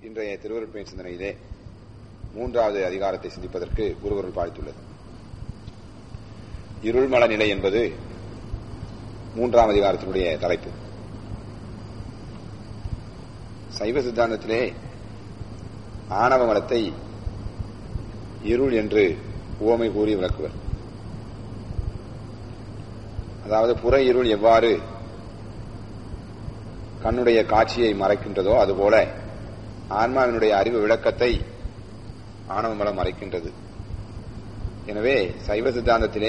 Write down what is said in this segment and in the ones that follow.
இன்றைய திருவருட்பயன் சிந்தனையிலே மூன்றாவது அதிகாரத்தை சிந்திப்பதற்கு குருவருள் பாய்த்துள்ளது இருள்மல நிலை என்பது மூன்றாம் அதிகாரத்தினுடைய தலைப்பு சைவ சித்தாந்தத்திலே ஆணவ மலத்தை இருள் என்று உவமை கூறி விளக்குவர் அதாவது புற இருள் எவ்வாறு கண்ணுடைய காட்சியை மறைக்கின்றதோ அதுபோல ஆன்மாவினுடைய அறிவு விளக்கத்தை ஆணவ மலம் மறைக்கின்றது எனவே சைவ சித்தாந்தத்திலே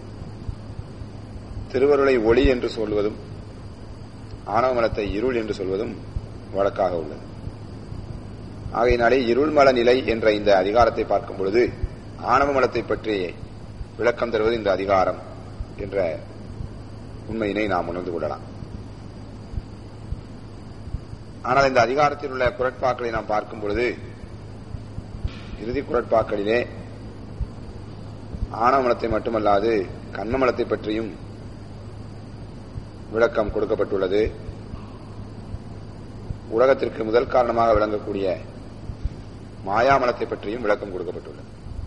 திருவருளை ஒளி என்று சொல்வதும் ஆணவ மலத்தை இருள் என்று சொல்வதும் வழக்காக உள்ளது ஆகையினாலே இருள்மல நிலை என்ற இந்த அதிகாரத்தை பார்க்கும் பொழுது ஆணவ மலத்தை பற்றி விளக்கம் தருவது இந்த அதிகாரம் என்ற உண்மையினை நாம் உணர்ந்து கொள்ளலாம் ஆனால் இந்த அதிகாரத்தில் உள்ள குரட்பாக்களை நாம் பார்க்கும் பொழுது இறுதி குரட்பாக்களிலே ஆணவமலத்தை மட்டுமல்லாது கண்ணமலத்தை பற்றியும் விளக்கம் கொடுக்கப்பட்டுள்ளது உலகத்திற்கு முதல் காரணமாக விளங்கக்கூடிய மாயாமலத்தை பற்றியும் விளக்கம் கொடுக்கப்பட்டுள்ளது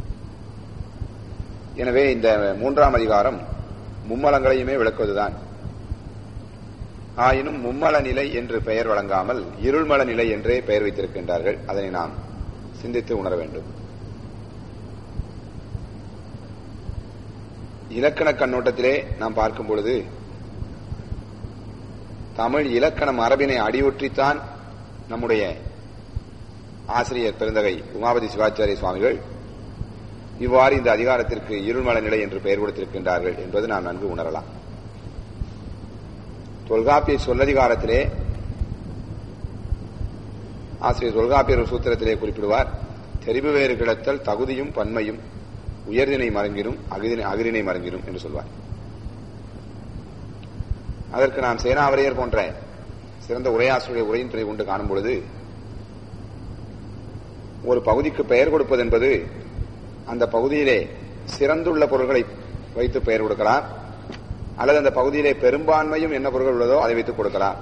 எனவே இந்த மூன்றாம் அதிகாரம் மும்மலங்களையுமே விளக்குவதுதான் ஆயினும் மும்மல நிலை என்று பெயர் வழங்காமல் இருள்மல நிலை என்றே பெயர் வைத்திருக்கின்றார்கள் அதனை நாம் சிந்தித்து உணர வேண்டும் இலக்கண கண்ணோட்டத்திலே நாம் பார்க்கும் பொழுது தமிழ் இலக்கண மரபினை அடியொற்றித்தான் நம்முடைய ஆசிரியர் பெருந்தகை உமாபதி சிவாச்சாரிய சுவாமிகள் இவ்வாறு இந்த அதிகாரத்திற்கு இருள்மல நிலை என்று பெயர் கொடுத்திருக்கின்றார்கள் என்பது நாம் நன்கு உணரலாம் தொல்காப்பிய சொல்லதிகாரத்திலே ஆசிரியர் தொல்காப்பியர் சூத்திரத்திலே குறிப்பிடுவார் தெரிவு வேறு கிடத்தல் தகுதியும் பன்மையும் உயர்தினை மறங்கினும் அகிதினை அகிரினை மறங்கினும் என்று சொல்வார் அதற்கு நாம் சேனாவரையர் போன்ற சிறந்த உரையாசிரியர் உரையின் துணை கொண்டு காணும் பொழுது ஒரு பகுதிக்கு பெயர் கொடுப்பது என்பது அந்த பகுதியிலே சிறந்துள்ள பொருள்களை வைத்து பெயர் கொடுக்கலாம் அல்லது அந்த பகுதியிலே பெரும்பான்மையும் என்ன பொருட்கள் உள்ளதோ அதை வைத்துக் கொடுக்கலாம்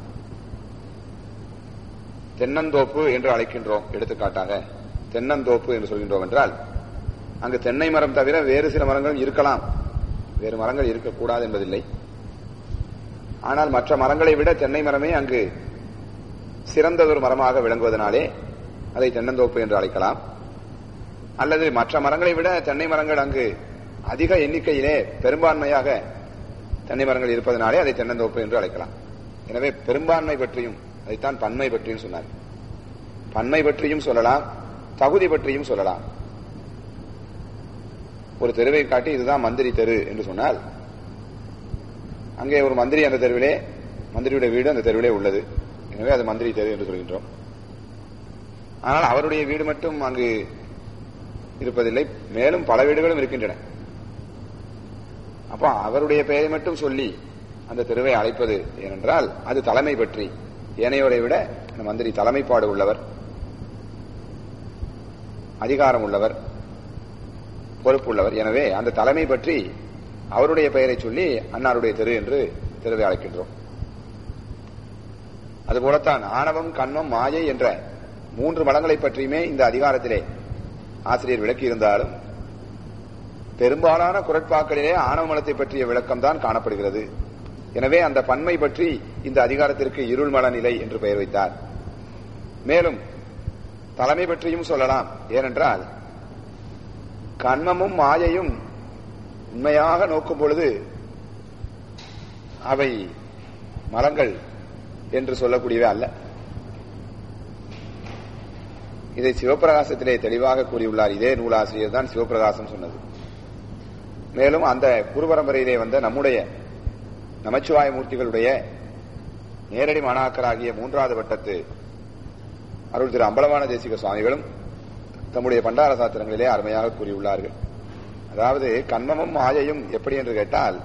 தென்னந்தோப்பு என்று அழைக்கின்றோம் எடுத்துக்காட்டாக தென்னந்தோப்பு என்று சொல்கின்றோம் என்றால் அங்கு தென்னை மரம் தவிர வேறு சில மரங்களும் இருக்கலாம் வேறு மரங்கள் இருக்கக்கூடாது என்பதில்லை ஆனால் மற்ற மரங்களை விட தென்னை மரமே அங்கு சிறந்ததொரு மரமாக விளங்குவதனாலே அதை தென்னந்தோப்பு என்று அழைக்கலாம் அல்லது மற்ற மரங்களை விட தென்னை மரங்கள் அங்கு அதிக எண்ணிக்கையிலே பெரும்பான்மையாக தென்னை மரங்கள் இருப்பதனாலே அதை தென்னந்தோப்பு என்று அழைக்கலாம் எனவே பெரும்பான்மை பற்றியும் அதைத்தான் பன்மை பற்றியும் சொன்னார் பன்மை பற்றியும் சொல்லலாம் தகுதி பற்றியும் சொல்லலாம் ஒரு தெருவை காட்டி இதுதான் மந்திரி தெரு என்று சொன்னால் அங்கே ஒரு மந்திரி அந்த தெருவிலே மந்திரியுடைய வீடு அந்த தெருவிலே உள்ளது எனவே அது மந்திரி தெரு என்று சொல்கின்றோம் ஆனால் அவருடைய வீடு மட்டும் அங்கு இருப்பதில்லை மேலும் பல வீடுகளும் இருக்கின்றன அப்ப அவருடைய பெயரை மட்டும் சொல்லி அந்த தெருவை அழைப்பது ஏனென்றால் அது தலைமை பற்றி ஏனையோரை விட அந்த மந்திரி தலைமைப்பாடு உள்ளவர் அதிகாரம் உள்ளவர் பொறுப்புள்ளவர் எனவே அந்த தலைமை பற்றி அவருடைய பெயரை சொல்லி அன்னாருடைய தெரு என்று தெருவை அழைக்கின்றோம் அதுபோலத்தான் ஆணவம் கண்மம் மாயை என்ற மூன்று மலங்களை பற்றியுமே இந்த அதிகாரத்திலே ஆசிரியர் விளக்கியிருந்தாலும் பெரும்பாலான குரட்பாக்களிலே ஆணவ மலத்தை பற்றிய விளக்கம் தான் காணப்படுகிறது எனவே அந்த பன்மை பற்றி இந்த அதிகாரத்திற்கு இருள்மல நிலை என்று பெயர் வைத்தார் மேலும் தலைமை பற்றியும் சொல்லலாம் ஏனென்றால் கண்மமும் மாயையும் உண்மையாக நோக்கும் பொழுது அவை மலங்கள் என்று சொல்லக்கூடியவை அல்ல இதை சிவபிரகாசத்திலே தெளிவாக கூறியுள்ளார் இதே நூலாசிரியர் தான் சிவபிரகாசம் சொன்னது மேலும் அந்த குருபரம்பரையிலே வந்த நம்முடைய நமச்சிவாய மூர்த்திகளுடைய நேரடி மாணாக்கராகிய மூன்றாவது வட்டத்து அருள் திரு அம்பலமான தேசிக சுவாமிகளும் தம்முடைய பண்டார சாத்திரங்களிலே அருமையாக கூறியுள்ளார்கள் அதாவது கண்மமும் மாயையும் எப்படி என்று கேட்டால்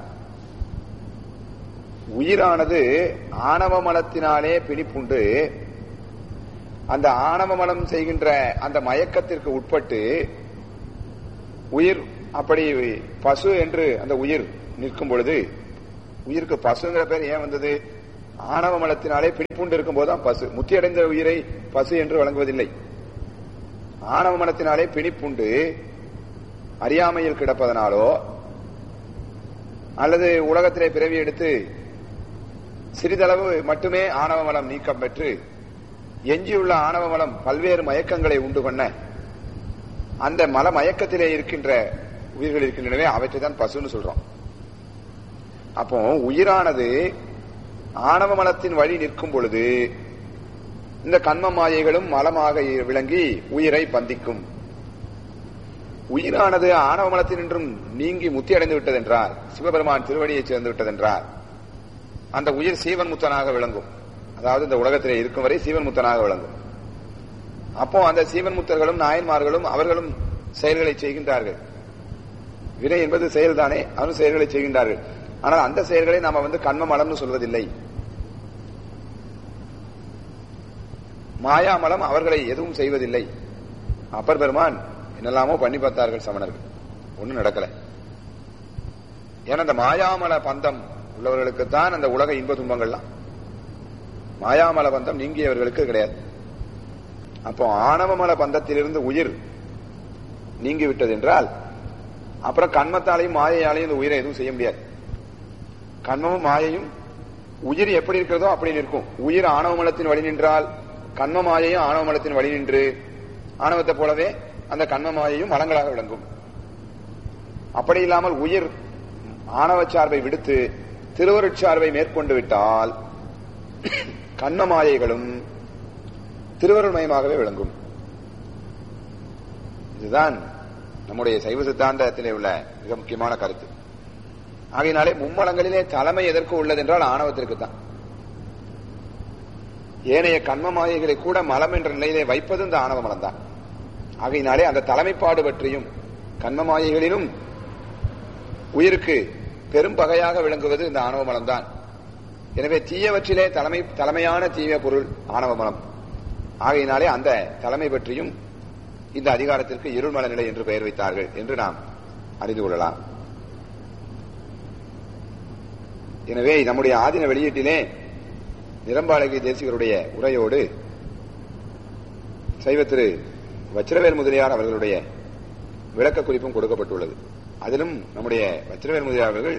உயிரானது ஆணவ மலத்தினாலே பிணிப்புண்டு அந்த ஆணவ மலம் செய்கின்ற அந்த மயக்கத்திற்கு உட்பட்டு உயிர் அப்படி பசு என்று அந்த உயிர் நிற்கும் பொழுது உயிருக்கு பசுங்கிற பேர் ஏன் வந்தது ஆணவ மலத்தினாலே பிடிப்புண்டு இருக்கும் போதுதான் பசு முத்தி அடைந்த உயிரை பசு என்று வழங்குவதில்லை ஆணவ மலத்தினாலே பிணிப்புண்டு அறியாமையில் கிடப்பதனாலோ அல்லது உலகத்திலே பிறவி எடுத்து சிறிதளவு மட்டுமே ஆணவ மலம் நீக்கம் பெற்று எஞ்சியுள்ள ஆணவ மலம் பல்வேறு மயக்கங்களை உண்டு பண்ண அந்த மல மயக்கத்திலே இருக்கின்ற உயிர்கள் இருக்கின்றனவே அவற்றை தான் பசுன்னு சொல்றோம் அப்போ உயிரானது ஆணவ மலத்தின் வழி நிற்கும் பொழுது இந்த கண்ம மாயைகளும் மலமாக விளங்கி உயிரை பந்திக்கும் உயிரானது ஆணவ மலத்தினின்றும் நீங்கி முத்தி அடைந்து விட்டதென்றால் சிவபெருமான் திருவடியை சேர்ந்து விட்டதென்றால் அந்த உயிர் சீவன் முத்தனாக விளங்கும் அதாவது இந்த உலகத்திலே இருக்கும் வரை சீவன் முத்தனாக விளங்கும் அப்போ அந்த சீவன் முத்தர்களும் நாயன்மார்களும் அவர்களும் செயல்களை செய்கின்றார்கள் வினை என்பது செயல்தானே அவரும் செயல்களை செய்கின்றார்கள் ஆனால் அந்த செயல்களை நாம வந்து கண்ம மலம்னு சொல்வதில்லை மாயாமலம் அவர்களை எதுவும் செய்வதில்லை அப்பர் பெருமான் என்னெல்லாமோ பண்ணி பார்த்தார்கள் சமணர்கள் ஒண்ணும் நடக்கல ஏன்னா அந்த மாயாமல பந்தம் உள்ளவர்களுக்குத்தான் அந்த உலக இன்ப துன்பங்கள்லாம் மாயாமல பந்தம் நீங்கியவர்களுக்கு கிடையாது அப்போ ஆணவமல பந்தத்திலிருந்து உயிர் நீங்கி விட்டது என்றால் அப்புறம் கண்மத்தாலையும் மாயையாலையும் இந்த உயிரை எதுவும் செய்ய முடியாது கண்மமும் மாயையும் உயிர் எப்படி இருக்கிறதோ அப்படி நிற்கும் உயிர் ஆணவமலத்தின் வழி நின்றால் கண்ம மாயையும் ஆணவமலத்தின் வழி நின்று ஆணவத்தை போலவே அந்த கண்ம மாயையும் மலங்களாக விளங்கும் அப்படி இல்லாமல் உயிர் ஆணவ சார்பை விடுத்து திருவருட்சார்பை மேற்கொண்டு விட்டால் கண்ம மாயைகளும் திருவருள்மயமாகவே விளங்கும் இதுதான் நம்முடைய சைவ சித்தாந்தத்திலே உள்ள மிக முக்கியமான கருத்து ஆகையினாலே மும்மலங்களிலே தலைமை எதற்கு உள்ளது என்றால் ஆணவத்திற்கு தான் ஏனைய கண்ம மாயைகளை கூட மலம் என்ற நிலையிலே வைப்பது இந்த ஆணவ மலம் தான் ஆகையினாலே அந்த தலைமைப்பாடு பற்றியும் கண்ம மாயைகளிலும் உயிருக்கு பெரும் பகையாக விளங்குவது இந்த ஆணவ மலம் தான் எனவே தீயவற்றிலே தலைமை தலைமையான தீய பொருள் ஆணவ மலம் ஆகையினாலே அந்த தலைமை பற்றியும் இந்த அதிகாரத்திற்கு இருள்மல நிலை என்று பெயர் வைத்தார்கள் என்று நாம் அறிந்து கொள்ளலாம் எனவே நம்முடைய ஆதின வெளியீட்டிலே நிரம்பாளகி தேசிகருடைய உரையோடு சைவ திரு வச்சிரவேல் முதலியார் அவர்களுடைய விளக்க குறிப்பும் கொடுக்கப்பட்டுள்ளது அதிலும் நம்முடைய வச்சிரவேல் முதலியார் அவர்கள்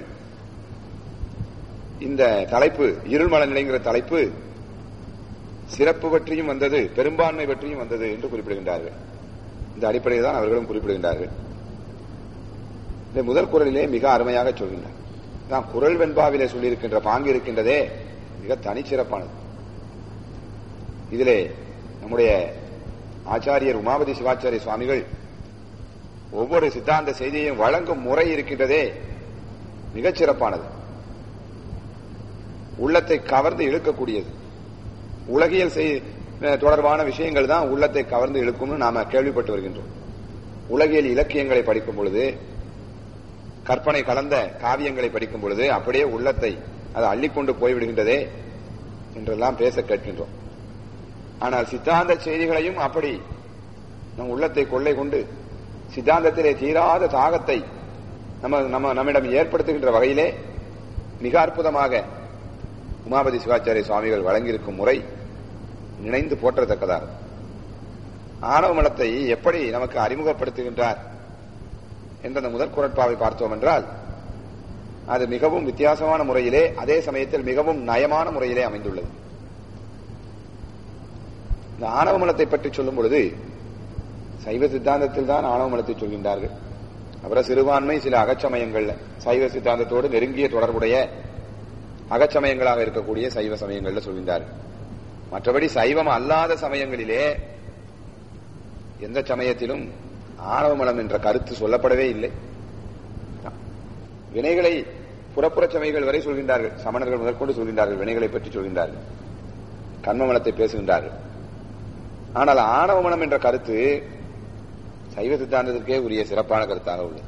இந்த தலைப்பு இருள்மல நிலைங்கிற தலைப்பு சிறப்பு பற்றியும் வந்தது பெரும்பான்மை பற்றியும் வந்தது என்று குறிப்பிடுகின்றார்கள் இந்த அடிப்படையில் தான் அவர்களும் குறிப்பிடுகின்றார்கள் இந்த முதல் குரலிலே மிக அருமையாக சொல்கின்றார் தான் குரல் வெண்பாவிலே சொல்லியிருக்கின்ற பாங்கு இருக்கின்றதே மிக தனிச்சிறப்பானது இதிலே நம்முடைய ஆச்சாரியர் உமாபதி சிவாச்சாரிய சுவாமிகள் ஒவ்வொரு சித்தாந்த செய்தியையும் வழங்கும் முறை இருக்கின்றதே மிகச் சிறப்பானது உள்ளத்தை கவர்ந்து இழுக்கக்கூடியது உலகியல் தொடர்பான விஷயங்கள் தான் உள்ளத்தை கவர்ந்து இழுக்கும்னு நாம கேள்விப்பட்டு வருகின்றோம் உலகியல் இலக்கியங்களை படிக்கும் பொழுது கற்பனை கலந்த காவியங்களை படிக்கும் பொழுது அப்படியே உள்ளத்தை அது அள்ளிக்கொண்டு போய்விடுகின்றதே என்றெல்லாம் பேச கேட்கின்றோம் ஆனால் சித்தாந்த செய்திகளையும் அப்படி நம் உள்ளத்தை கொள்ளை கொண்டு சித்தாந்தத்திலே தீராத தாகத்தை நம்ம நம்ம நம்மிடம் ஏற்படுத்துகின்ற வகையிலே மிக அற்புதமாக உமாபதி சிவாச்சாரிய சுவாமிகள் வழங்கியிருக்கும் முறை நினைந்து போற்றத்தக்கதாக ஆணவ மலத்தை எப்படி நமக்கு அறிமுகப்படுத்துகின்றார் என்ற அந்த முதற் குரட்பாவை பார்த்தோம் என்றால் அது மிகவும் வித்தியாசமான முறையிலே அதே சமயத்தில் மிகவும் நயமான முறையிலே அமைந்துள்ளது இந்த ஆணவ மலத்தை பற்றி சொல்லும் பொழுது சைவ சித்தாந்தத்தில் தான் ஆணவ மலத்தை சொல்கின்றார்கள் அப்புறம் சிறுபான்மை சில அகச்சமயங்கள்ல சைவ சித்தாந்தத்தோடு நெருங்கிய தொடர்புடைய அகச்சமயங்களாக இருக்கக்கூடிய சைவ சமயங்கள்ல சொல்கின்றார்கள் மற்றபடி சைவம் அல்லாத சமயங்களிலே எந்த சமயத்திலும் ஆணவ மலம் என்ற கருத்து சொல்லப்படவே இல்லை வினைகளை புறப்புற சமயங்கள் வரை சொல்கின்றார்கள் சமணர்கள் முதற்கொண்டு சொல்கின்றார்கள் வினைகளை பற்றி சொல்கின்றார்கள் கண்ம மலத்தை பேசுகின்றார்கள் ஆனால் ஆணவ மனம் என்ற கருத்து சைவ சித்தாந்தத்திற்கே உரிய சிறப்பான கருத்தாக உள்ளது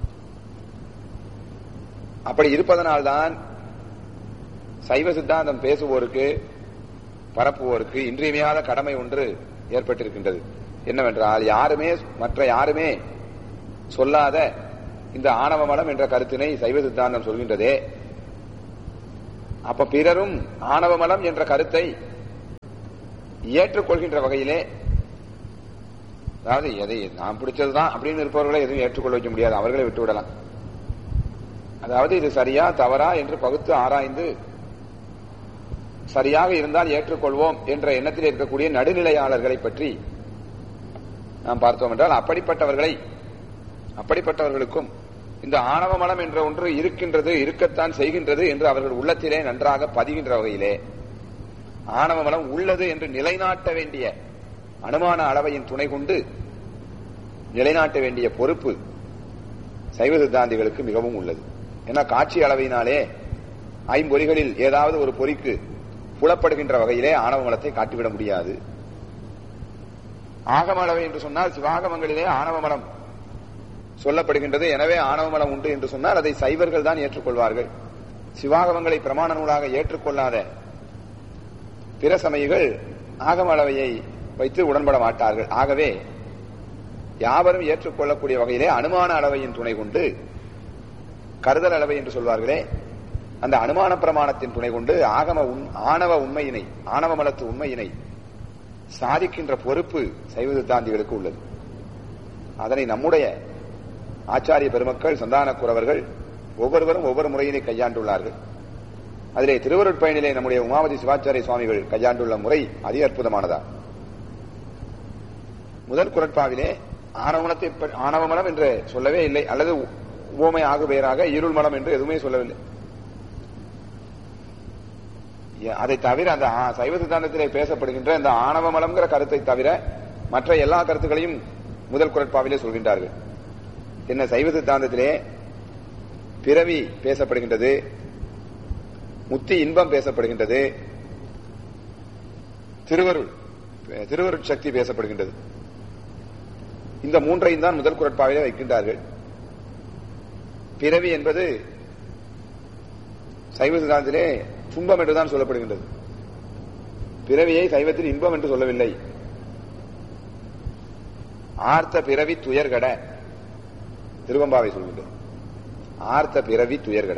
அப்படி இருப்பதனால்தான் சைவ சித்தாந்தம் பேசுவோருக்கு பரப்புவோருக்கு இன்றியமையாத கடமை ஒன்று ஏற்பட்டிருக்கின்றது என்னவென்றால் யாருமே மற்ற யாருமே சொல்லாத இந்த ஆணவ மலம் என்ற கருத்தினை சைவ சித்தாந்தம் சொல்கின்றதே அப்ப பிறரும் ஆணவமலம் என்ற கருத்தை ஏற்றுக்கொள்கின்ற வகையிலே அதாவது எதை நான் பிடிச்சதுதான் அப்படின்னு இருப்பவர்களை எதுவும் ஏற்றுக்கொள்ள வைக்க முடியாது அவர்களை விட்டு விடலாம் அதாவது இது சரியா தவறா என்று பகுத்து ஆராய்ந்து சரியாக இருந்தால் ஏற்றுக்கொள்வோம் என்ற எண்ணத்தில் இருக்கக்கூடிய நடுநிலையாளர்களை பற்றி நாம் பார்த்தோம் என்றால் அப்படிப்பட்டவர்களை அப்படிப்பட்டவர்களுக்கும் இந்த ஆணவ மலம் என்ற ஒன்று இருக்கின்றது இருக்கத்தான் செய்கின்றது என்று அவர்கள் உள்ளத்திலே நன்றாக பதிகின்ற வகையிலே ஆணவ மலம் உள்ளது என்று நிலைநாட்ட வேண்டிய அனுமான அளவையின் துணை கொண்டு நிலைநாட்ட வேண்டிய பொறுப்பு சைவ சித்தாந்திகளுக்கு மிகவும் உள்ளது ஏன்னா காட்சி அளவினாலே ஐம்பொறிகளில் ஏதாவது ஒரு பொறிக்கு புலப்படுகின்ற வகையிலே ஆணவ மலத்தை காட்டிவிட முடியாது ஆகம அளவை என்று சொன்னால் சிவாகமங்களிலே ஆணவ மலம் சொல்லப்படுகின்றது எனவே ஆணவ மலம் உண்டு என்று சொன்னால் அதை சைவர்கள் தான் ஏற்றுக்கொள்வார்கள் சிவாகமங்களை பிரமாண நூலாக ஏற்றுக்கொள்ளாத பிற சமயிகள் ஆகம அளவையை வைத்து உடன்பட மாட்டார்கள் ஆகவே யாவரும் ஏற்றுக்கொள்ளக்கூடிய வகையிலே அனுமான அளவையின் துணை கொண்டு கருதல் அளவை என்று சொல்வார்களே அந்த அனுமான பிரமாணத்தின் துணை கொண்டு ஆகம ஆணவ உண்மையினை ஆணவ மலத்து உண்மையினை சாதிக்கின்ற பொறுப்பு சைவ சித்தாந்திகளுக்கு உள்ளது அதனை நம்முடைய ஆச்சாரிய பெருமக்கள் சந்தான குறவர்கள் ஒவ்வொருவரும் ஒவ்வொரு முறையினை கையாண்டுள்ளார்கள் அதிலே திருவருட்பயனிலே நம்முடைய உமாவதி சிவாச்சாரிய சுவாமிகள் கையாண்டுள்ள முறை அதி அற்புதமானதா முதல் குரட்பாவிலே ஆணவமலத்தை ஆணவமலம் என்று சொல்லவே இல்லை அல்லது உவமை ஆகு பெயராக இருள் மலம் என்று எதுவுமே சொல்லவில்லை அதை தவிர அந்த சைவ சித்தாந்தத்திலே பேசப்படுகின்ற இந்த ஆணவ மலம்ங்கிற கருத்தை தவிர மற்ற எல்லா கருத்துக்களையும் முதல் குரட்பாவிலே சொல்கின்றார்கள் என்ன சைவ சித்தாந்தத்திலே பிறவி பேசப்படுகின்றது முத்தி இன்பம் பேசப்படுகின்றது திருவருள் திருவருட் சக்தி பேசப்படுகின்றது இந்த மூன்றையும் தான் முதல் குரட்பாவிலே வைக்கின்றார்கள் பிறவி என்பது சைவ சித்தாந்தத்திலே துன்பம் என்றுதான் சொல்லப்படுகின்றது பிறவியை சைவத்தில் இன்பம் என்று சொல்லவில்லை ஆர்த்த பிறவி துயர்கட திருவம்பாவை சொல்கின்றது ஆர்த்த பிறவி துயர்கட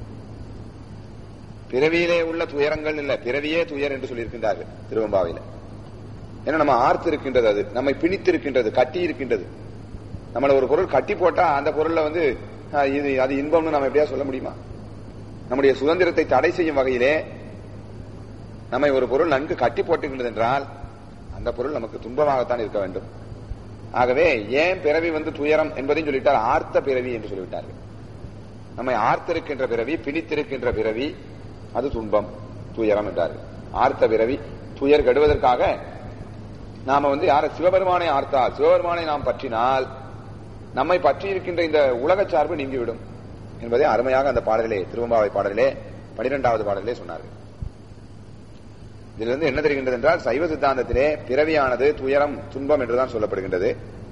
பிறவியிலே உள்ள துயரங்கள் இல்ல பிறவியே துயர் என்று சொல்லியிருக்கின்றார்கள் திருவம்பாவையில ஏன்னா நம்ம ஆர்த்து இருக்கின்றது அது நம்மை பிணித்து இருக்கின்றது கட்டி இருக்கின்றது நம்மள ஒரு பொருள் கட்டி போட்டா அந்த பொருள்ல வந்து இது அது இன்பம்னு நம்ம எப்படியா சொல்ல முடியுமா நம்முடைய சுதந்திரத்தை தடை செய்யும் வகையிலே நம்மை ஒரு பொருள் நன்கு கட்டி போட்டுகின்றது என்றால் அந்த பொருள் நமக்கு துன்பமாகத்தான் இருக்க வேண்டும் ஆகவே ஏன் பிறவி வந்து துயரம் என்பதையும் சொல்லிட்டார் ஆர்த்த பிறவி என்று சொல்லிவிட்டார்கள் நம்மை ஆர்த்திருக்கின்ற பிறவி பிணித்திருக்கின்ற பிறவி அது துன்பம் துயரம் என்றார்கள் ஆர்த்த பிறவி துயர் கெடுவதற்காக நாம வந்து யார சிவபெருமானை ஆர்த்தால் சிவபெருமானை நாம் பற்றினால் நம்மை பற்றி இருக்கின்ற இந்த உலக சார்பு நீங்கிவிடும் என்பதை அருமையாக அந்த பாடலிலே திருவம்பாவை பாடலிலே பனிரெண்டாவது பாடலிலே சொன்னார்கள் இதிலிருந்து என்ன தெரிகின்றது என்றால் சைவ சித்தாந்தத்திலே பிறவியானது துயரம் துன்பம் என்றுதான் சொல்லப்படுகின்றது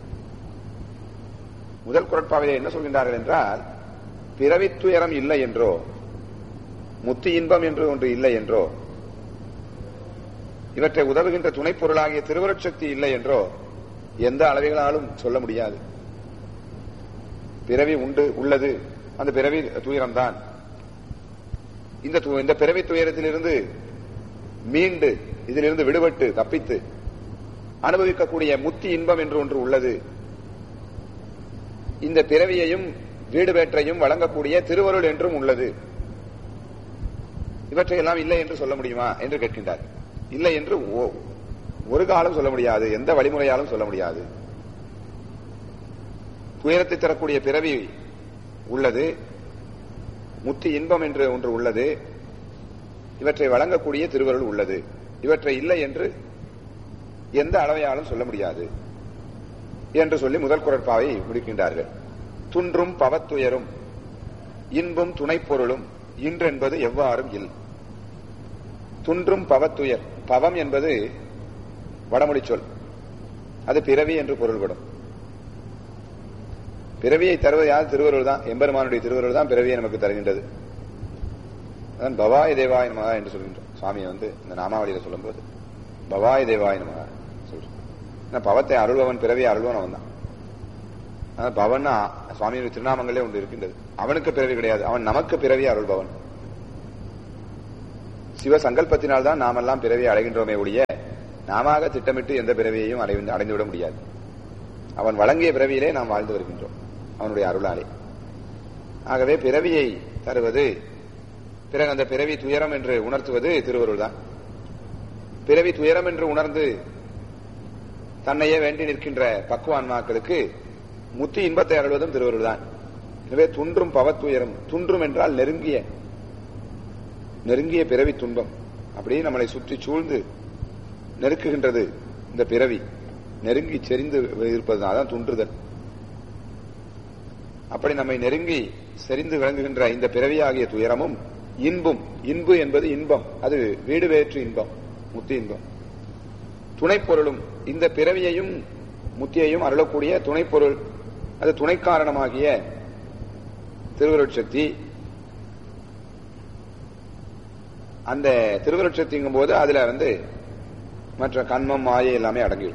முதல் குரட்பாவிலே என்ன சொல்கின்றார்கள் என்றால் பிறவி துயரம் இல்லை என்றோ முத்தி இன்பம் என்று ஒன்று இல்லை என்றோ இவற்றை உதவுகின்ற துணைப் பொருளாகிய திருவருட்சக்தி இல்லை என்றோ எந்த அளவுகளாலும் சொல்ல முடியாது பிறவி உண்டு உள்ளது அந்த பிறவி துயரம்தான் இந்த இந்த பிறவி துயரத்திலிருந்து மீண்டு இதிலிருந்து விடுபட்டு தப்பித்து அனுபவிக்கக்கூடிய முத்தி இன்பம் என்று ஒன்று உள்ளது இந்த பிறவியையும் வீடு வேற்றையும் வழங்கக்கூடிய திருவருள் என்றும் உள்ளது இவற்றையெல்லாம் இல்லை என்று சொல்ல முடியுமா என்று கேட்கின்றார் இல்லை என்று ஒரு காலம் சொல்ல முடியாது எந்த வழிமுறையாலும் சொல்ல முடியாது துயரத்தை தரக்கூடிய பிறவி உள்ளது முத்தி இன்பம் என்று ஒன்று உள்ளது இவற்றை வழங்கக்கூடிய திருவருள் உள்ளது இவற்றை இல்லை என்று எந்த அளவையாலும் சொல்ல முடியாது என்று சொல்லி முதல் குரட்பாவை முடிக்கின்றார்கள் துன்றும் பவத்துயரும் இன்பும் துணைப் பொருளும் இன்றென்பது எவ்வாறும் இல் துன்றும் பவத்துயர் பவம் என்பது வடமொழி சொல் அது பிறவி என்று பொருள்படும் பிறவியை தருவது யார் திருவருள் தான் எம்பெருமானுடைய திருவருள் தான் பிறவியை நமக்கு தருகின்றது அதான் பவாய் தேவாய நமகா என்று சொல்கின்றோம் சுவாமியை வந்து இந்த நாமாவளியில சொல்லும்போது பவாய் தேவாய நமகா சொல்றோம் பவத்தை அருள்பவன் பிறவியை அருள்வன் அவன் தான் பவன் சுவாமியுடைய திருநாமங்களே ஒன்று இருக்கின்றது அவனுக்கு பிறவி கிடையாது அவன் நமக்கு பிறவி அருள்பவன் சிவ சங்கல்பத்தினால்தான் நாமெல்லாம் பிறவியை அடைகின்றோமே ஒழிய நாம திட்டமிட்டு எந்த பிறவியையும் அடைந்து அடைந்துவிட முடியாது அவன் வழங்கிய பிறவியிலே நாம் வாழ்ந்து வருகின்றோம் அவனுடைய அருளாலே ஆகவே பிறவியை தருவது பிறகு அந்த பிறவி துயரம் என்று உணர்த்துவது திருவருள் தான் பிறவி துயரம் என்று உணர்ந்து தன்னையே வேண்டி நிற்கின்ற பக்குவான்மாக்களுக்கு முத்தி இன்பத்தை அருள்வதும் திருவருள் தான் எனவே துன்றும் பவத்துயரம் துன்றும் என்றால் நெருங்கிய நெருங்கிய பிறவி துன்பம் அப்படியே நம்மளை சுற்றி சூழ்ந்து நெருக்குகின்றது இந்த பிறவி நெருங்கி செறிந்து இருப்பதுதான் அதான் துன்றுதல் அப்படி நம்மை நெருங்கி செறிந்து விளங்குகின்ற இந்த பிறவியாகிய துயரமும் இன்பும் இன்பு என்பது இன்பம் அது வீடு வேற்று இன்பம் முத்தி இன்பம் துணைப்பொருளும் இந்த பிறவியையும் முத்தியையும் அருளக்கூடிய துணைப்பொருள் அது துணை காரணமாகிய திருவருட்சக்தி அந்த திருவருட்சக்திங்கும் போது அதுல வந்து மற்ற கண்மம் மாயை எல்லாமே அடங்கிடும்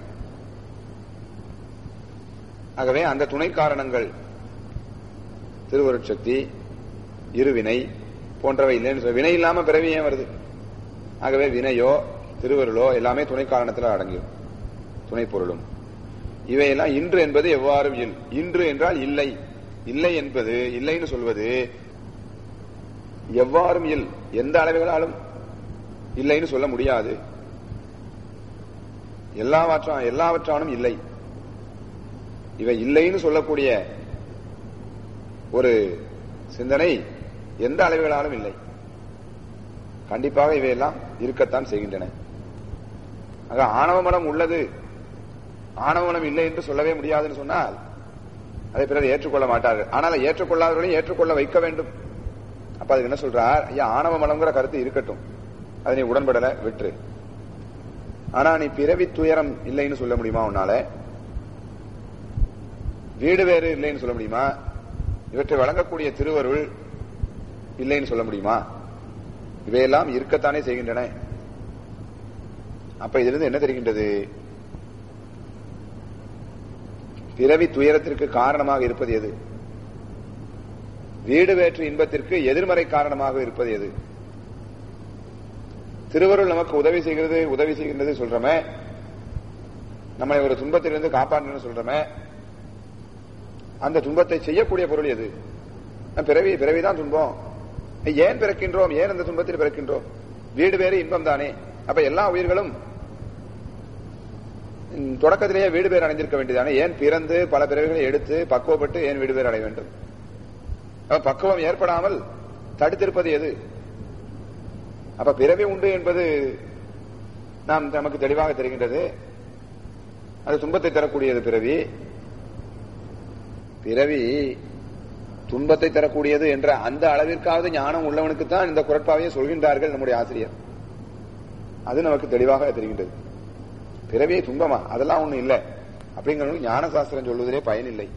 ஆகவே அந்த துணை காரணங்கள் திருவருட்சக்தி இருவினை போன்றவை இல்லைன்னு சொல்ல வினை இல்லாம பிறவி ஏன் வருது ஆகவே வினையோ திருவருளோ எல்லாமே துணை காரணத்தில் அடங்கிடும் துணை பொருளும் இவையெல்லாம் இன்று என்பது எவ்வாறு இல் இன்று என்றால் இல்லை இல்லை என்பது இல்லைன்னு சொல்வது எவ்வாறும் இல் எந்த அளவுகளாலும் இல்லைன்னு சொல்ல முடியாது எல்லாவற்றான் எல்லாவற்றானும் இல்லை இவை இல்லைன்னு சொல்லக்கூடிய ஒரு சிந்தனை எந்த அளவுகளாலும் இல்லை கண்டிப்பாக இவையெல்லாம் இருக்கத்தான் செய்கின்றன ஆக ஆணவ மனம் உள்ளது ஆணவ மனம் இல்லை என்று சொல்லவே முடியாதுன்னு சொன்னால் அதை பிறர் ஏற்றுக்கொள்ள மாட்டார்கள் ஆனால் ஏற்றுக்கொள்ளாதவர்களையும் ஏற்றுக்கொள்ள வைக்க வேண்டும் அப்ப அதுக்கு என்ன சொல்றார் ஐயா ஆணவ மனம்ங்கிற கருத்து இருக்கட்டும் அதை நீ உடன்படல விட்டுரு ஆனா நீ பிறவி துயரம் இல்லைன்னு சொல்ல முடியுமா உன்னால வீடு வேறு இல்லைன்னு சொல்ல முடியுமா இவற்றை வழங்கக்கூடிய திருவருள் இல்லைன்னு சொல்ல முடியுமா இவையெல்லாம் இருக்கத்தானே செய்கின்றன அப்ப இதிலிருந்து என்ன தெரிகின்றது பிறவி துயரத்திற்கு காரணமாக இருப்பது எது வீடு வேற்று இன்பத்திற்கு எதிர்மறை காரணமாக இருப்பது எது திருவருள் நமக்கு உதவி செய்கிறது உதவி செய்கின்றது சொல்றமே நம்மளை ஒரு துன்பத்திலிருந்து காப்பாற்றணும் சொல்றமே அந்த துன்பத்தை செய்யக்கூடிய பொருள் எது பிறவி பிறவிதான் துன்பம் ஏன் பிறக்கின்றோம் ஏன் அந்த துன்பத்தில் பிறக்கின்றோம் வீடு வேறு இன்பம் தானே அப்ப எல்லா உயிர்களும் தொடக்கத்திலேயே வீடு பேர் அடைந்திருக்க வேண்டியதானே ஏன் பிறந்து பல பிறவிகளை எடுத்து பக்குவப்பட்டு ஏன் வீடு பேர் அடைய வேண்டும் பக்குவம் ஏற்படாமல் தடுத்திருப்பது எது அப்ப பிறவி உண்டு என்பது நாம் நமக்கு தெளிவாக தெரிகின்றது அது துன்பத்தை தரக்கூடியது பிறவி பிறவி துன்பத்தை தரக்கூடியது என்ற அந்த அளவிற்காவது ஞானம் உள்ளவனுக்கு தான் இந்த குரட்பாவையை சொல்கின்றார்கள் நம்முடைய ஆசிரியர் அது நமக்கு தெளிவாக தெரிகின்றது பிறவியை துன்பமா அதெல்லாம் ஒண்ணு இல்லை அப்படிங்கிறது ஞான சாஸ்திரம் சொல்வதிலே பயனில்லை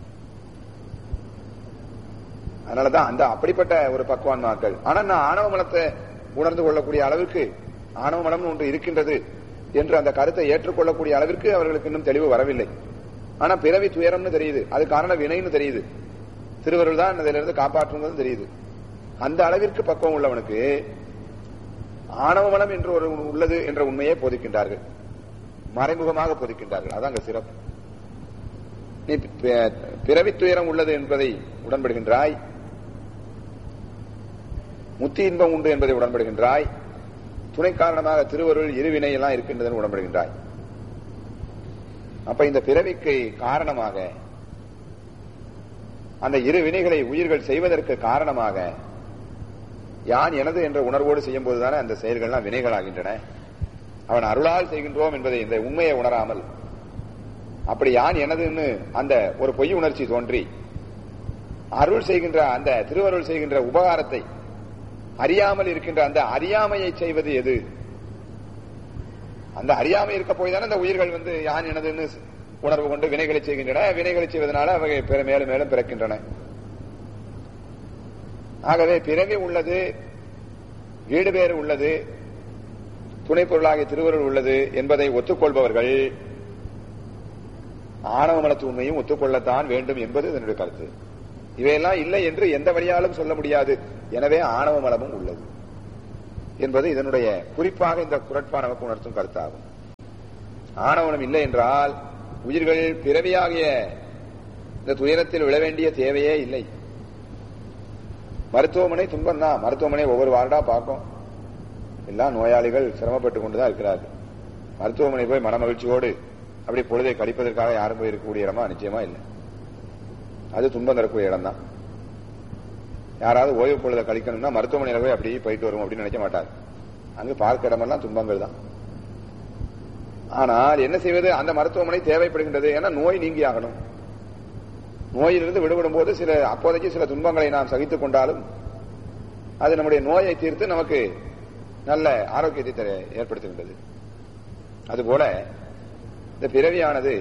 அதனாலதான் அந்த அப்படிப்பட்ட ஒரு பக்குவான் மக்கள் ஆனா நான் ஆணவ மலத்தை உணர்ந்து கொள்ளக்கூடிய அளவிற்கு ஆணவ மலம்னு ஒன்று இருக்கின்றது என்று அந்த கருத்தை ஏற்றுக்கொள்ளக்கூடிய அளவிற்கு அவர்களுக்கு இன்னும் தெளிவு வரவில்லை ஆனா பிறவி துயரம்னு தெரியுது அது காரணம் வினைன்னு தெரியுது திருவருள் தான் அதிலிருந்து காப்பாற்றுங்கிறது தெரியுது அந்த அளவிற்கு பக்குவம் உள்ளவனுக்கு ஆணவ மலம் என்று ஒரு உள்ளது என்ற உண்மையை போதிக்கின்றார்கள் மறைமுகமாக போதிக்கின்றார்கள் அதான் அங்க சிறப்பு நீ பிறவி துயரம் உள்ளது என்பதை உடன்படுகின்றாய் முத்தி இன்பம் உண்டு என்பதை உடன்படுகின்றாய் துணை காரணமாக திருவருள் இருவினை எல்லாம் இருக்கின்றதன் உடன்படுகின்றாய் அப்ப இந்த பிறவிக்கு காரணமாக அந்த இரு வினைகளை உயிர்கள் செய்வதற்கு காரணமாக யான் எனது என்ற உணர்வோடு செய்யும் போதுதானே அந்த செயல்கள்லாம் வினைகளாகின்றன அவன் அருளால் செய்கின்றோம் என்பதை இந்த உண்மையை உணராமல் அப்படி யான் எனதுன்னு அந்த ஒரு பொய் உணர்ச்சி தோன்றி அருள் செய்கின்ற அந்த திருவருள் செய்கின்ற உபகாரத்தை அறியாமல் இருக்கின்ற அந்த அறியாமையை செய்வது எது அந்த அறியாமை இருக்க போய் தானே அந்த உயிர்கள் வந்து யான் எனதுன்னு உணர்வு கொண்டு வினைகளை செய்கின்றன வினைகளை செய்வதனால அவை மேலும் மேலும் பிறக்கின்றன ஆகவே பிறவி உள்ளது வீடு பேறு உள்ளது துணை பொருளாகிய திருவருள் உள்ளது என்பதை ஒத்துக்கொள்பவர்கள் ஆணவ மனத்து உண்மையும் ஒத்துக்கொள்ளத்தான் வேண்டும் என்பது இதனுடைய கருத்து இவையெல்லாம் இல்லை என்று எந்த வழியாலும் சொல்ல முடியாது எனவே ஆணவ மலமும் உள்ளது என்பது இதனுடைய குறிப்பாக இந்த குரட்பா நமக்கு உணர்த்தும் கருத்தாகும் ஆணவனம் இல்லை என்றால் உயிர்கள் பிறவியாகிய இந்த துயரத்தில் விழ வேண்டிய தேவையே இல்லை மருத்துவமனை துன்பம் தான் மருத்துவமனை ஒவ்வொரு வார்டா பார்க்கும் எல்லா நோயாளிகள் சிரமப்பட்டு கொண்டுதான் இருக்கிறார்கள் மருத்துவமனை போய் மனமகிழ்ச்சியோடு அப்படி பொழுதை கழிப்பதற்காக யாரும் போய் இருக்கக்கூடிய இடமா நிச்சயமா இல்லை அது துன்பம் தரக்கூடிய இடம் தான் யாராவது ஓய்வு பொழுதை கழிக்கணும்னா மருத்துவமனையில போய் அப்படி போயிட்டு வரும் அப்படின்னு நினைக்க மாட்டாங்க அங்கு பார்க்க இடமெல்லாம் துன்பங்கள் தான் ஆனால் என்ன செய்வது அந்த மருத்துவமனை தேவைப்படுகின்றது ஏன்னா நோய் நீங்கி ஆகணும் நோயிலிருந்து விடுபடும் போது சில அப்போதைக்கு சில துன்பங்களை நாம் சகித்துக் கொண்டாலும் அது நம்முடைய நோயை தீர்த்து நமக்கு நல்ல ஆரோக்கியத்தை தர ஏற்படுத்துகின்றது அதுபோல இந்த பிறவியானது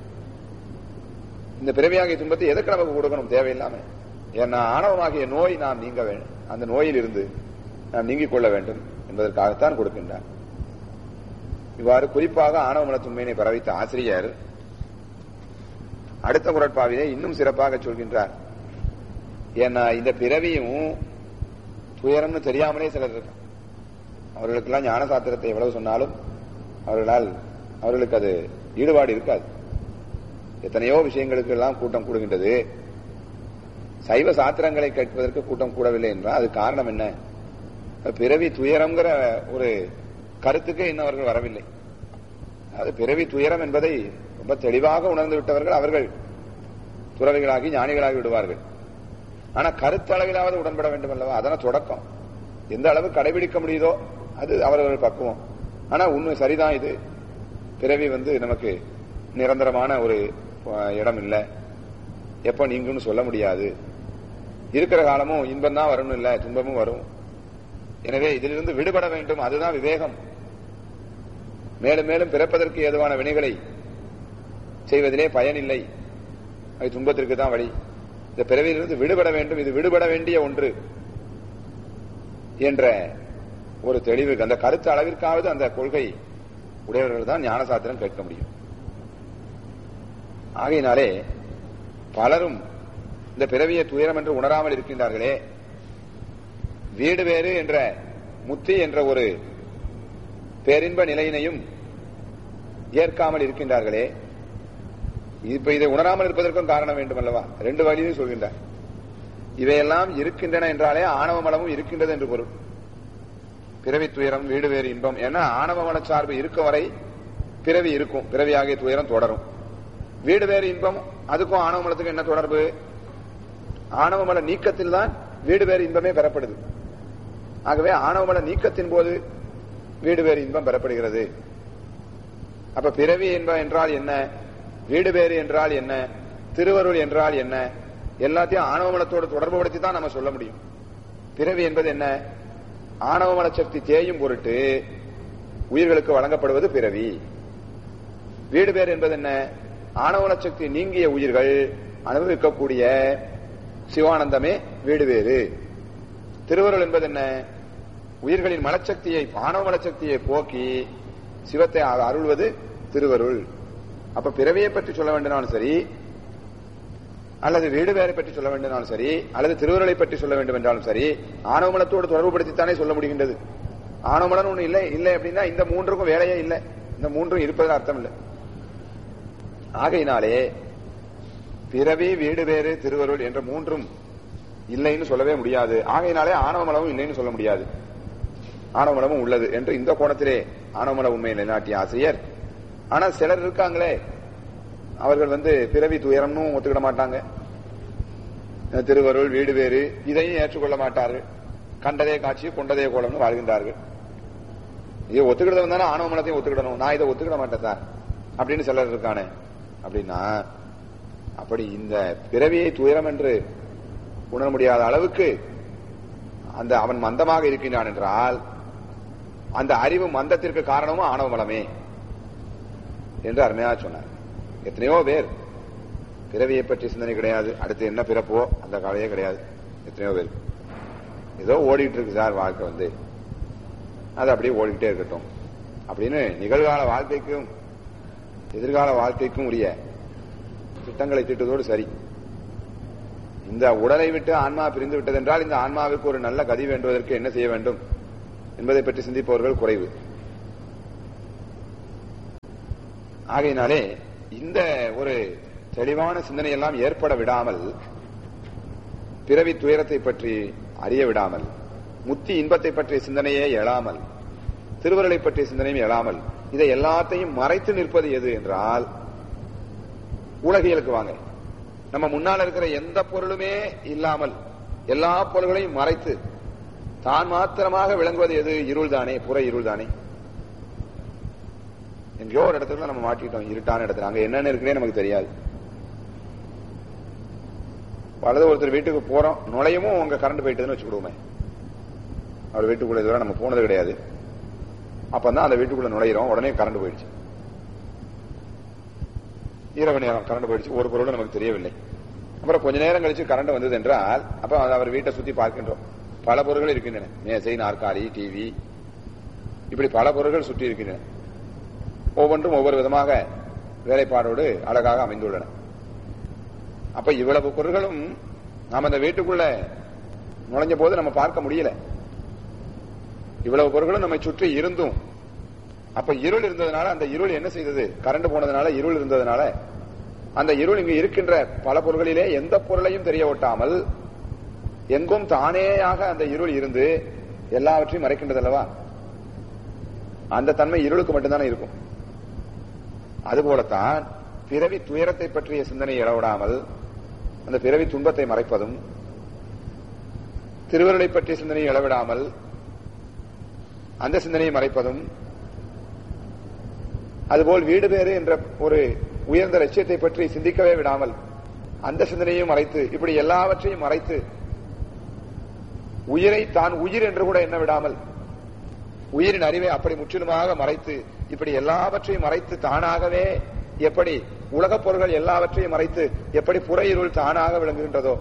இந்த பிறவியாகிய துன்பத்தை எதுக்கு நமக்கு கொடுக்கணும் தேவையில்லாம ஏன்னா ஆணவமாகிய நோய் நாம் நீங்க வேண்டும் அந்த நோயில் இருந்து நாம் நீங்கிக் கொள்ள வேண்டும் என்பதற்காகத்தான் கொடுக்கின்றார் இவ்வாறு குறிப்பாக ஆணவ மனத்துண்மையினை பரவித்த ஆசிரியர் அடுத்த குரட்பாவிலே இன்னும் சிறப்பாக சொல்கின்றார் ஏன்னா இந்த பிறவியும் துயரம்னு தெரியாமலே சிலர் இருக்காங்க அவர்களுக்கெல்லாம் ஞான சாத்திரத்தை எவ்வளவு சொன்னாலும் அவர்களால் அவர்களுக்கு அது ஈடுபாடு இருக்காது எத்தனையோ விஷயங்களுக்கு எல்லாம் கூட்டம் கூடுகின்றது சைவ சாத்திரங்களை கேட்பதற்கு கூட்டம் கூடவில்லை என்றால் அது காரணம் என்ன பிறவி துயரம்ங்கிற ஒரு கருத்துக்கு இன்னும் அவர்கள் வரவில்லை அது பிறவி துயரம் என்பதை ரொம்ப தெளிவாக உணர்ந்து விட்டவர்கள் அவர்கள் துறவிகளாகி ஞானிகளாகி விடுவார்கள் ஆனா கருத்தளவிலாவது உடன்பட வேண்டும் அல்லவா அதன தொடக்கம் எந்த அளவு கடைபிடிக்க முடியுதோ அது அவரவர்கள் பக்குவம் ஆனா உண்மை சரிதான் இது பிறவி வந்து நமக்கு நிரந்தரமான ஒரு இடம் இல்லை எப்ப நீங்குன்னு சொல்ல முடியாது இருக்கிற காலமும் இன்பம் தான் வரணும் இல்ல துன்பமும் வரும் எனவே இதிலிருந்து விடுபட வேண்டும் அதுதான் விவேகம் மேலும் மேலும் பிறப்பதற்கு ஏதுவான வினைகளை செய்வதிலே பயனில்லை அது துன்பத்திற்கு தான் வழி இந்த பிறவியிலிருந்து விடுபட வேண்டும் இது விடுபட வேண்டிய ஒன்று என்ற ஒரு தெளிவு அந்த கருத்து அளவிற்காவது அந்த கொள்கை உடையவர்கள் தான் ஞானசாத்திரம் கேட்க முடியும் ஆகையினாலே பலரும் இந்த பிறவிய துயரம் என்று உணராமல் இருக்கின்றார்களே வீடு வேறு என்ற முத்தி என்ற ஒரு பேரின்ப நிலையினையும் ஏற்காமல் இருக்கின்றார்களே இப்ப இதை உணராமல் இருப்பதற்கும் காரணம் வேண்டும் அல்லவா ரெண்டு வழியும் சொல்கின்றார் இவையெல்லாம் இருக்கின்றன என்றாலே ஆணவ மலமும் இருக்கின்றது என்று பொருள் பிறவி துயரம் வீடு வேறு இன்பம் ஏன்னா ஆணவ மல சார்பு இருக்க வரை பிறவி இருக்கும் பிறவியாகிய துயரம் தொடரும் வீடு வேறு இன்பம் அதுக்கும் ஆணவ மலத்துக்கும் என்ன தொடர்பு ஆணவ மல நீக்கத்தில் தான் வீடு வேறு இன்பமே பெறப்படுது ஆகவே ஆணவ மல நீக்கத்தின் போது வீடு வேறு இன்பம் பெறப்படுகிறது அப்ப பிறவி என்ப என்றால் என்ன வீடு வேறு என்றால் என்ன திருவருள் என்றால் என்ன எல்லாத்தையும் ஆணவ மலத்தோடு தொடர்புபடுத்தி தான் நம்ம சொல்ல முடியும் பிறவி என்பது என்ன ஆணவ மல சக்தி தேயும் பொருட்டு உயிர்களுக்கு வழங்கப்படுவது பிறவி வீடு பேர் என்பது என்ன ஆணவ சக்தி நீங்கிய உயிர்கள் அனுபவிக்கக்கூடிய சிவானந்தமே வீடு வேறு திருவருள் என்பது என்ன உயிர்களின் மலச்சக்தியை ஆணவ மலச்சக்தியை போக்கி சிவத்தை அருள்வது திருவருள் அப்ப பிறவியை பற்றி சொல்ல வேண்டுமானாலும் சரி அல்லது வீடு வேலை பற்றி சொல்ல வேண்டுமானாலும் சரி அல்லது திருவருளை பற்றி சொல்ல வேண்டும் என்றாலும் சரி ஆணவமலத்தோடு தொடர்புபடுத்தித்தானே சொல்ல முடிகின்றது ஆணவமலன் ஒண்ணு இல்லை இல்லை அப்படின்னா இந்த மூன்றுக்கும் வேலையே இல்லை இந்த மூன்றும் இருப்பதில் அர்த்தம் இல்லை ஆகையினாலே பிறவி வீடு வேறு திருவருள் என்ற மூன்றும் இல்லைன்னு சொல்லவே முடியாது ஆகையினாலே ஆணவமலமும் இல்லைன்னு சொல்ல முடியாது ஆணவமலமும் உள்ளது என்று இந்த கோணத்திலே ஆணவமல உண்மையை நிலைநாட்டிய ஆசிரியர் ஆனா சிலர் இருக்காங்களே அவர்கள் வந்து பிறவி துயரம்னு ஒத்துக்கிட மாட்டாங்க திருவருள் வீடு வேறு இதையும் ஏற்றுக்கொள்ள மாட்டார்கள் கண்டதே காட்சி கொண்டதே கோலம்னு வாழ்கின்றார்கள் இதை ஒத்துக்கிட்டது தானே ஆணவ மனத்தையும் ஒத்துக்கிடணும் நான் இதை ஒத்துக்கிட மாட்டேன் சார் அப்படின்னு சிலர் இருக்கானே அப்படின்னா அப்படி இந்த பிறவியை துயரம் என்று உணர முடியாத அளவுக்கு அந்த அவன் மந்தமாக இருக்கின்றான் என்றால் அந்த அறிவு மந்தத்திற்கு காரணமும் ஆணவ மலமே என்று அருமையாக சொன்னார் எத்தனையோ பேர் பிறவியை பற்றி சிந்தனை கிடையாது அடுத்து என்ன பிறப்போ அந்த கவலையே கிடையாது எத்தனையோ பேர் ஏதோ ஓடிட்டு இருக்கு சார் வாழ்க்கை வந்து அது அப்படியே ஓடிக்கிட்டே இருக்கட்டும் அப்படின்னு நிகழ்கால வாழ்க்கைக்கும் எதிர்கால வாழ்க்கைக்கும் உரிய திட்டங்களை திட்டதோடு சரி இந்த உடலை விட்டு ஆன்மா பிரிந்து விட்டதென்றால் இந்த ஆன்மாவுக்கு ஒரு நல்ல கதி வேண்டுவதற்கு என்ன செய்ய வேண்டும் என்பதை பற்றி சிந்திப்பவர்கள் குறைவு ஆகையினாலே இந்த ஒரு தெளிவான சிந்தனை எல்லாம் ஏற்பட விடாமல் பிறவி துயரத்தை பற்றி அறிய விடாமல் முத்தி இன்பத்தை பற்றிய சிந்தனையே எழாமல் திருவருளை பற்றிய சிந்தனையும் எழாமல் இதை எல்லாத்தையும் மறைத்து நிற்பது எது என்றால் உலகியலுக்கு வாங்க நம்ம முன்னால் இருக்கிற எந்த பொருளுமே இல்லாமல் எல்லா பொருள்களையும் மறைத்து தான் மாத்திரமாக விளங்குவது எது இருள் தானே புற இருள் தானே எங்கேயோ ஒரு இடத்துல நம்ம மாட்டிட்டோம் இருட்டான இடத்துல அங்க என்னென்ன இருக்குன்னே நமக்கு தெரியாது வலது ஒருத்தர் வீட்டுக்கு போறோம் நுழையவும் உங்க கரண்ட் போயிட்டுதுன்னு வச்சுக்கிடுவோமே அவர் வீட்டுக்குள்ள இதுவரை நம்ம போனது கிடையாது அப்பதான் அந்த வீட்டுக்குள்ள நுழையிறோம் உடனே கரண்ட் போயிடுச்சு இரவு நேரம் கரண்ட் போயிடுச்சு ஒரு பொருளும் நமக்கு தெரியவில்லை அப்புறம் கொஞ்ச நேரம் கழிச்சு கரண்ட் வந்தது என்றால் அப்ப அவர் வீட்டை சுத்தி பார்க்கின்றோம் பல பொருட்கள் இருக்கின்றன மேசை நாற்காலி டிவி இப்படி பல பொருட்கள் சுற்றி இருக்கின்றன ஒவ்வொன்றும் ஒவ்வொரு விதமாக வேலைப்பாடோடு அழகாக அமைந்துள்ளன அப்ப இவ்வளவு பொருட்களும் நாம் அந்த வீட்டுக்குள்ள நுழைஞ்ச போது நம்ம பார்க்க முடியல இவ்வளவு பொருட்களும் நம்மை சுற்றி இருந்தும் அப்ப இருள் இருந்ததுனால அந்த இருள் என்ன செய்தது கரண்ட் போனதுனால இருள் இருந்ததுனால அந்த இருள் இங்கு இருக்கின்ற பல பொருள்களிலே எந்த பொருளையும் தெரிய ஒட்டாமல் எங்கும் தானேயாக அந்த இருள் இருந்து எல்லாவற்றையும் மறைக்கின்றது அல்லவா அந்த தன்மை இருளுக்கு மட்டும்தானே இருக்கும் அதுபோலத்தான் பிறவி துயரத்தை பற்றிய சிந்தனை இழவிடாமல் அந்த பிறவி துன்பத்தை மறைப்பதும் திருவருளை பற்றிய சிந்தனையை இழவிடாமல் அந்த சிந்தனையை மறைப்பதும் அதுபோல் வீடு பேறு என்ற ஒரு உயர்ந்த லட்சியத்தை பற்றி சிந்திக்கவே விடாமல் அந்த சிந்தனையும் மறைத்து இப்படி எல்லாவற்றையும் மறைத்து உயிரை தான் உயிர் என்று கூட எண்ண விடாமல் உயிரின் அறிவை அப்படி முற்றிலுமாக மறைத்து இப்படி எல்லாவற்றையும் மறைத்து தானாகவே எப்படி உலகப் பொருள்கள் எல்லாவற்றையும் மறைத்து எப்படி புற இருள் தானாக விளங்குகின்றதோ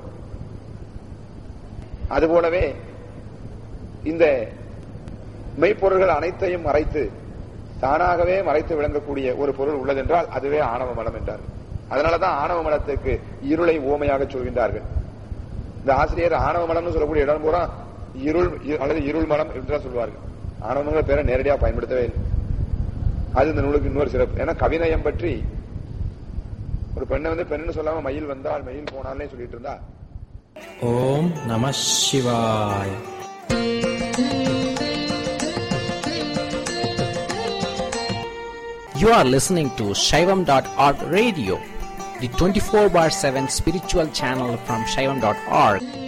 அதுபோலவே இந்த மெய்ப்பொருள்கள் அனைத்தையும் மறைத்து தானாகவே மறைத்து விளங்கக்கூடிய ஒரு பொருள் உள்ளதென்றால் அதுவே ஆணவ மலம் என்றார் அதனாலதான் ஆணவ மலத்துக்கு இருளை ஓமையாக சொல்கின்றார்கள் இந்த ஆசிரியர் ஆணவ மலம்னு சொல்லக்கூடிய இடம் பூரா இருள் அல்லது இருள் மலம் என்றுதான் சொல்வார்கள் ஆணவங்கிற பேரை நேரடியாக பயன்படுத்தவே இல்லை அது இந்த நூலுக்கு இன்னொரு சிறப்பு ஏன்னா கவிநயம் பற்றி ஒரு பெண்ணை வந்து பெண்ணுன்னு சொல்லாம மயில் வந்தால் மயில் போனாலே சொல்லிட்டு இருந்தா ஓம் நம சிவாய் You are listening to Shaivam.org radio, the 24 bar 7 spiritual channel from Shaivam.org.